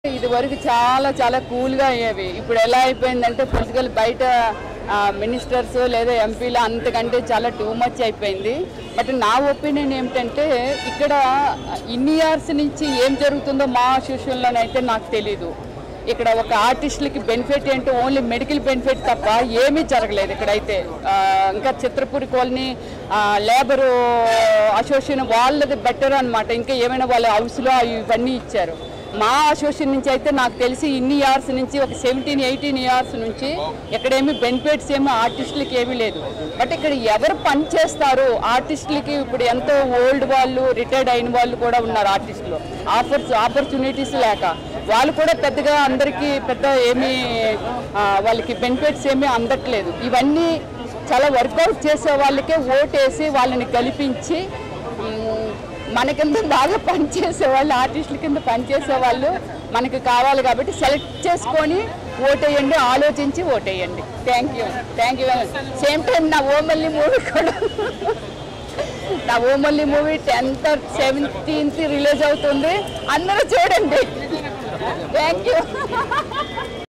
ఇది వరకు చాలా చాలా కూల్గా అయ్యేవి ఇప్పుడు ఎలా అయిపోయిందంటే పొలిటికల్ బయట మినిస్టర్స్ లేదా ఎంపీలు అంతకంటే చాలా టూ మచ్ అయిపోయింది బట్ నా ఒపీనియన్ ఏమిటంటే ఇక్కడ ఇన్ని ఇయర్స్ నుంచి ఏం జరుగుతుందో మా అసోసియేషన్లోనైతే నాకు తెలీదు ఇక్కడ ఒక ఆర్టిస్టులకి బెనిఫిట్ ఏంటో ఓన్లీ మెడికల్ బెనిఫిట్ తప్ప ఏమీ జరగలేదు ఇక్కడైతే ఆ, ఇంకా చిత్రపూరి కాలనీ లేబర్ అసోసియేషన్ వాళ్ళది బెటర్ అన్నమాట ఇంకా ఏమైనా వాళ్ళ హౌస్లో ఇవన్నీ ఇచ్చారు మా అసోసియేషన్ నుంచి అయితే నాకు తెలిసి ఇన్ని ఇయర్స్ నుంచి ఒక సెవెంటీన్ ఎయిటీన్ ఇయర్స్ నుంచి ఎక్కడేమి బెనిఫిట్స్ ఏమో ఆర్టిస్టులకి ఏమీ లేదు బట్ ఇక్కడ ఎవరు పని చేస్తారు ఆర్టిస్టులకి ఇప్పుడు ఎంతో ఓల్డ్ వాళ్ళు రిటైర్డ్ అయిన వాళ్ళు కూడా ఉన్నారు ఆర్టిస్టులు ఆఫర్స్ ఆపర్చునిటీస్ లేక వాళ్ళు కూడా పెద్దగా అందరికీ పెద్ద ఏమీ ఆ, వాళ్ళకి బెనిఫిట్స్ ఏమీ అందట్లేదు ఇవన్నీ చాలా వర్కౌట్ చేసే వాళ్ళకే ఓటేసి వాళ్ళని గెలిపించి మ్, మన కింద బాగా పనిచేసే వాళ్ళు ఆర్టిస్టుల కింద పనిచేసే వాళ్ళు మనకి కావాలి కాబట్టి సెలెక్ట్ చేసుకొని ఓటేయండి ఆలోచించి ఓటేయండి thank you thank you same time నా ఓమల్లి మూవీ కూడా నా Omalli movie tenth seventeenth release అవుతుంది అందరూ చూడండి థ్యాంక్ యూ